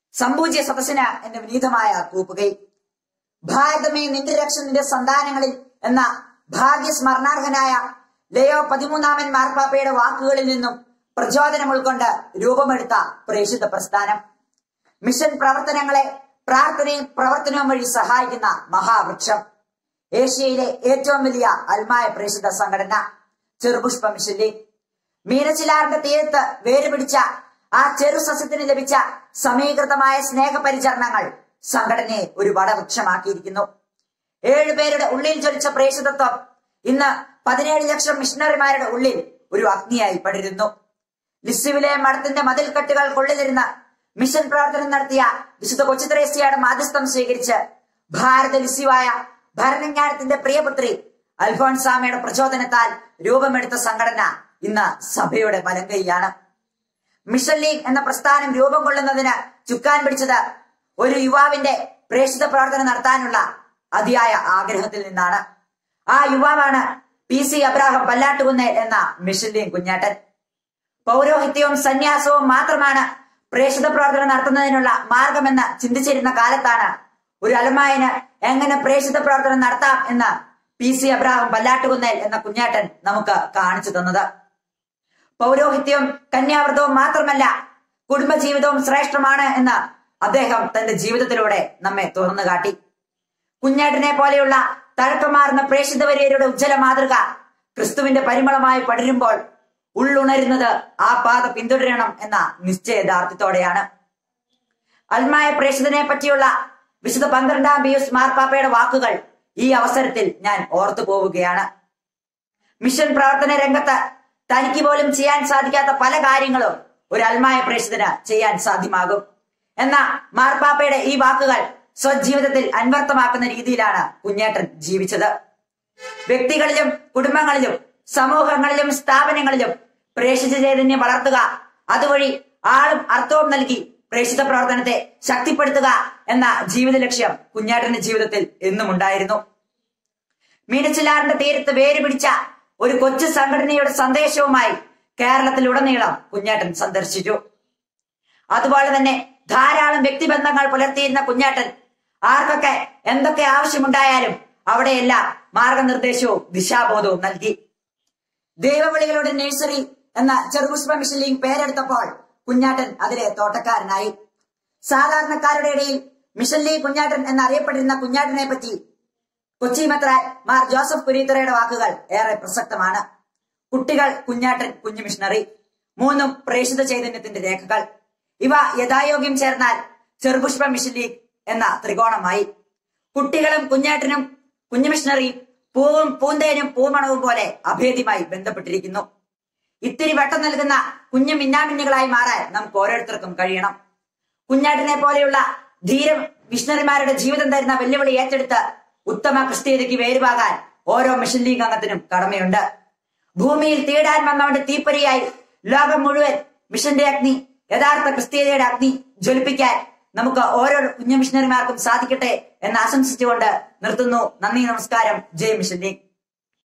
സമ്പൂജ്യ സദസ്സിന് എന്റെ വിനീതമായ കൂപ്പുകൈ ഭാരതമേ നിന്റെ രക്ഷ നിന്റെ സന്താനങ്ങളിൽ എന്ന ഭാഗ്യസ്മരണാർഹനായ ലയോ പതിമൂന്നാമൻ മാർപ്പാപ്പയുടെ വാക്കുകളിൽ നിന്നും പ്രചോദനം ഉൾക്കൊണ്ട് രൂപമെടുത്ത പ്രേക്ഷിത പ്രസ്ഥാനം മിഷൻ പ്രവർത്തനങ്ങളെ പ്രാർത്ഥനയും പ്രവർത്തനവും വഴി സഹായിക്കുന്ന മഹാവൃക്ഷം ഏഷ്യയിലെ ഏറ്റവും വലിയ അൽമായ പ്രേക്ഷിത സംഘടന ചെറുപുഷ്പ മിഷൻ ലീഗ് മീനച്ചിലാറിന്റെ തീരത്ത് വേരുപിടിച്ച ആ ചെറു സസ്യത്തിന് ലഭിച്ച സമീകൃതമായ സ്നേഹപരിചരണങ്ങൾ സംഘടനയെ ഒരു വടവൃക്ഷമാക്കിയിരിക്കുന്നു ഏഴുപേരുടെ ഉള്ളിൽ ജ്വലിച്ച പ്രേക്ഷിതത്വം ഇന്ന് പതിനേഴ് ലക്ഷം മിഷണറിമാരുടെ ഉള്ളിൽ ഒരു അഗ്നിയായി പടരുന്നു ലിസ്സുവിലെ മഠത്തിന്റെ മതിൽക്കെട്ടുകൾ കൊള്ളിലിരുന്ന് മിഷൻ പ്രവർത്തനം നടത്തിയ വിശുദ്ധ കൊച്ചുത്രേസ്യയുടെ മാധ്യസ്ഥം സ്വീകരിച്ച് ഭാരത ലിസ്യുവായ ഭരണജ്ഞാനത്തിന്റെ പ്രിയപുത്രി അൽഫോൺസാമയുടെ പ്രചോദനത്താൽ രൂപമെടുത്ത സംഘടന ഇന്ന് സഭയുടെ വലങ്കൈയാണ് മിഷൻ ലീഗ് എന്ന പ്രസ്ഥാനം രൂപം കൊള്ളുന്നതിന് ചുക്കാൻ പിടിച്ചത് ഒരു യുവാവിന്റെ പ്രേക്ഷിത പ്രവർത്തനം നടത്താനുള്ള അതിയായ ആഗ്രഹത്തിൽ നിന്നാണ് ആ യുവാവാണ് പി സി അബ്രാഹം പല്ലാട്ടുകുന്നേൽ എന്ന മിഷൻ ലീഗ് കുഞ്ഞാട്ടൻ പൗരോഹിത്യവും സന്യാസവും മാത്രമാണ് പ്രേക്ഷിത പ്രവർത്തനം നടത്തുന്നതിനുള്ള മാർഗമെന്ന് ചിന്തിച്ചിരുന്ന കാലത്താണ് ഒരു അലമായന് എങ്ങനെ പ്രേക്ഷിത പ്രവർത്തനം നടത്താം എന്ന് പി സി അബ്രാഹം പല്ലാട്ടുകുന്നേൽ എന്ന കുഞ്ഞാട്ടൻ നമുക്ക് കാണിച്ചു തന്നത് പൗരോഹിത്യവും കന്യാവ്രതവും മാത്രമല്ല കുടുംബജീവിതവും ശ്രേഷ്ഠമാണ് എന്ന് അദ്ദേഹം തന്റെ ജീവിതത്തിലൂടെ നമ്മെ തുറന്നു കാട്ടി കുഞ്ഞാട്ടിനെ പോലെയുള്ള തഴക്കമാർന്ന പ്രേക്ഷിത വര്യരുടെ ഉജ്ജ്വല മാതൃക ക്രിസ്തുവിന്റെ പരിമളമായി പടരുമ്പോൾ ഉള്ളുണരുന്നത് ആ പാത പിന്തുടരണം എന്ന നിശ്ചയദാർഢ്യത്തോടെയാണ് അൽമായ പ്രേക്ഷിതനെ പറ്റിയുള്ള വിശുദ്ധ പന്ത്രണ്ടാം പിയൂസ് മാർപ്പാപ്പയുടെ വാക്കുകൾ ഈ അവസരത്തിൽ ഞാൻ ഓർത്തു പോവുകയാണ് മിഷൻ പ്രവർത്തന രംഗത്ത് തനിക്ക് പോലും ചെയ്യാൻ സാധിക്കാത്ത പല കാര്യങ്ങളും ഒരു അൽമായ പ്രേക്ഷിതന് ചെയ്യാൻ സാധ്യമാകും എന്ന മാർപ്പാപ്പയുടെ ഈ വാക്കുകൾ സ്വജീവിതത്തിൽ അന്വർത്ഥമാക്കുന്ന രീതിയിലാണ് കുഞ്ഞേട്ടൻ ജീവിച്ചത് വ്യക്തികളിലും കുടുംബങ്ങളിലും സമൂഹങ്ങളിലും സ്ഥാപനങ്ങളിലും പ്രേക്ഷിത ചൈതന്യം വളർത്തുക അതുവഴി ആളും അർത്ഥവും നൽകി പ്രേക്ഷിത പ്രവർത്തനത്തെ ശക്തിപ്പെടുത്തുക എന്ന ജീവിത ലക്ഷ്യം കുഞ്ഞാട്ടന്റെ ജീവിതത്തിൽ എന്നും ഉണ്ടായിരുന്നു മീനച്ചിലാറിന്റെ തീരത്ത് വേര് പിടിച്ച ഒരു കൊച്ചു സംഘടനയുടെ സന്ദേശവുമായി കേരളത്തിലുടനീളം കുഞ്ഞാട്ടൻ സന്ദർശിച്ചു അതുപോലെ തന്നെ ധാരാളം വ്യക്തിബന്ധങ്ങൾ പുലർത്തിയിരുന്ന കുഞ്ഞാട്ടൻ ആർക്കൊക്കെ എന്തൊക്കെ ആവശ്യമുണ്ടായാലും അവിടെയെല്ലാം മാർഗനിർദ്ദേശവും ദിശാബോധവും നൽകി ദൈവവിളികളുടെ നഴ്സറി എന്ന ചെറുപുഷ്പ മിഷൻ ലീഗ് പേരെടുത്തപ്പോൾ കുഞ്ഞാട്ടൻ അതിലെ തോട്ടക്കാരനായി സാധാരണക്കാരുടെ ഇടയിൽ മിഷൻ ലീഗ് കുഞ്ഞാട്ടൻ എന്നറിയപ്പെട്ടിരുന്ന കുഞ്ഞാട്ടനെ പറ്റി കൊച്ചി മെത്രാൻ മാർ ജോസഫ് കുരീത്തറയുടെ വാക്കുകൾ ഏറെ പ്രസക്തമാണ് കുട്ടികൾ കുഞ്ഞാട്ടൻ കുഞ്ഞു മിഷണറി മൂന്നും പ്രേക്ഷിത ചൈതന്യത്തിന്റെ രേഖകൾ ഇവ യഥായോഗ്യം ചേർന്നാൽ ചെറുപുഷ്പ മിഷൻ ലീഗ് എന്ന ത്രികോണമായി കുട്ടികളും കുഞ്ഞാട്ടനും കുഞ്ഞു മിഷണറിയും പൂവും പൂന്തേനും പൂമണവും പോലെ അഭേദ്യമായി ബന്ധപ്പെട്ടിരിക്കുന്നു ഇത്തിരി വട്ടം നൽകുന്ന കുഞ്ഞു മിന്നാമിന്നുകളായി മാറാൻ നമുക്ക് ഓരോരുത്തർക്കും കഴിയണം കുഞ്ഞാട്ടിനെ പോലെയുള്ള ധീര മിഷണറിമാരുടെ ജീവിതം തരുന്ന വെല്ലുവിളി ഏറ്റെടുത്ത് ഉത്തമ ക്രിസ്തീയതയ്ക്ക് വേരുവാകാൻ ഓരോ മിഷൻ ലീഗ് അംഗത്തിനും കടമയുണ്ട് ഭൂമിയിൽ തീടാൻ വന്നവന്റെ തീപ്പൊരിയായി ലോകം മുഴുവൻ മിഷന്റെ അഗ്നി യഥാർത്ഥ ക്രിസ്തീയതയുടെ അഗ്നി ജ്വലിപ്പിക്കാൻ നമുക്ക് ഓരോ കുഞ്ഞു മിഷണറിമാർക്കും സാധിക്കട്ടെ എന്ന് ആശംസിച്ചുകൊണ്ട് നിർത്തുന്നു നന്ദി നമസ്കാരം ജയ് മിഷൻ ലീഗ്